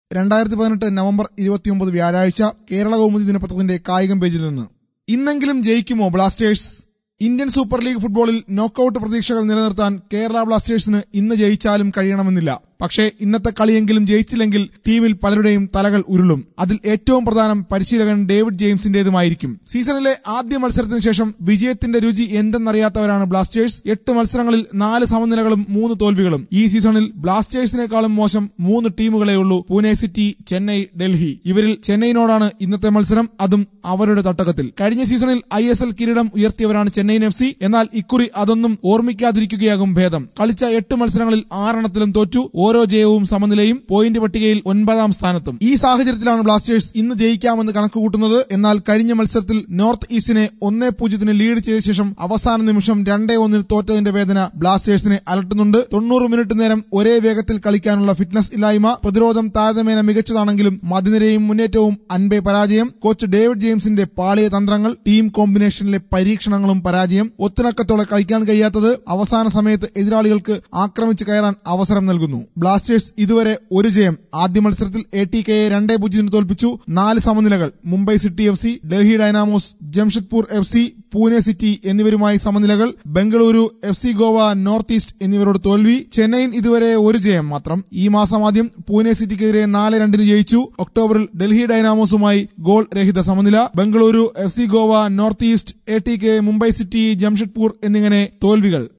രണ്ടായിരത്തി പതിനെട്ട് നവംബർ ഇരുപത്തിയൊമ്പത് വ്യാഴാഴ്ച കേരള കൗമുദി ദിനപത്രത്തിന്റെ കായികം പേജിൽ നിന്ന് ഇന്നെങ്കിലും ജയിക്കുമോ ബ്ലാസ്റ്റേഴ്സ് ഇന്ത്യൻ സൂപ്പർ ലീഗ് ഫുട്ബോളിൽ നോക്കൌട്ട് പ്രതീക്ഷകൾ നിലനിർത്താൻ കേരള ബ്ലാസ്റ്റേഴ്സിന് ഇന്ന് ജയിച്ചാലും കഴിയണമെന്നില്ല പക്ഷേ ഇന്നത്തെ കളിയെങ്കിലും ജയിച്ചില്ലെങ്കിൽ ടീമിൽ പലരുടെയും തലകൾ ഉരുളും അതിൽ ഏറ്റവും പ്രധാനം പരിശീലകൻ ഡേവിഡ് ജെയിംസിന്റേതുമായിരിക്കും സീസണിലെ ആദ്യ മത്സരത്തിന് ശേഷം വിജയത്തിന്റെ രുചി എന്തെന്നറിയാത്തവരാണ് ബ്ലാസ്റ്റേഴ്സ് എട്ട് മത്സരങ്ങളിൽ നാല് സമനിലകളും മൂന്ന് തോൽവികളും ഈ സീസണിൽ ബ്ലാസ്റ്റേഴ്സിനേക്കാളും മോശം മൂന്ന് ടീമുകളേ ഉള്ളൂ പൂനെ സിറ്റി ചെന്നൈ ഡൽഹി ഇവരിൽ ചെന്നൈയിനോടാണ് ഇന്നത്തെ മത്സരം അതും അവരുടെ തട്ടകത്തിൽ കഴിഞ്ഞ സീസണിൽ ഐ എസ് എൽ കിരീടം ഉയർത്തിയവരാണ് ചെന്നൈയിൻ എഫ് സി എന്നാൽ ഇക്കുറി അതൊന്നും ഓർമ്മിക്കാതിരിക്കുകയാകും ഭേദം കളിച്ച എട്ട് മത്സരങ്ങളിൽ ആറെണ്ണത്തിലും തോറ്റു ഓരോ ജയവും സമനിലയും പോയിന്റ് പട്ടികയിൽ ഒൻപതാം സ്ഥാനത്തും ഈ സാഹചര്യത്തിലാണ് ബ്ലാസ്റ്റേഴ്സ് ഇന്ന് ജയിക്കാമെന്ന് കണക്കുകൂട്ടുന്നത് എന്നാൽ കഴിഞ്ഞ മത്സരത്തിൽ നോർത്ത് ഈസ്റ്റിനെ ഒന്നേ പൂജ്യത്തിന് ലീഡ് ചെയ്ത ശേഷം അവസാന നിമിഷം രണ്ടേ ഒന്നിന് തോറ്റതിന്റെ വേദന ബ്ലാസ്റ്റേഴ്സിനെ അലട്ടുന്നുണ്ട് തൊണ്ണൂറ് മിനിറ്റ് നേരം ഒരേ വേഗത്തിൽ കളിക്കാനുള്ള ഫിറ്റ്നസ് ഇല്ലായ്മ പ്രതിരോധം താരതമ്യേന മികച്ചതാണെങ്കിലും മതിനിരയും മുന്നേറ്റവും അൻപേ പരാജയം കോച്ച് ഡേവിഡ് ജെയിംസിന്റെ പാളിയ തന്ത്രങ്ങൾ ടീം കോമ്പിനേഷനിലെ പരീക്ഷണങ്ങളും പരാജയം ഒത്തിണക്കത്തോടെ കളിക്കാൻ കഴിയാത്തത് അവസാന സമയത്ത് എതിരാളികൾക്ക് ആക്രമിച്ച് കയറാൻ അവസരം നൽകുന്നു ബ്ലാസ്റ്റേഴ്സ് ഇതുവരെ ഒരു ജയം ആദ്യ മത്സരത്തിൽ എ ടി കെയെ രണ്ടേ പൂജ്യത്തിന് തോൽപ്പിച്ചു നാല് സമനിലകൾ Mumbai City F C Delhi Dynamos Jamshedpur F C Pune City എന്നിവരുമായി സമനിലകൾ Bengaluru F C Goa North East എന്നിവരോട് തോൽവി ചെന്നൈയിൻ ഇതുവരെ ഒരു ജയം മാത്രം ഈ മാസം ആദ്യം പൂനെ സിറ്റിക്കെതിരെ നാല് രണ്ടിന് ജയിച്ചു ഒക്ടോബറിൽ ഡൽഹി ഡൈനാമോസുമായി ഗോൾ രഹിത സമനില Bengaluru F C Goa North East A T K Mumbai City Jamshedpur എന്നിങ്ങനെ തോൽവികൾ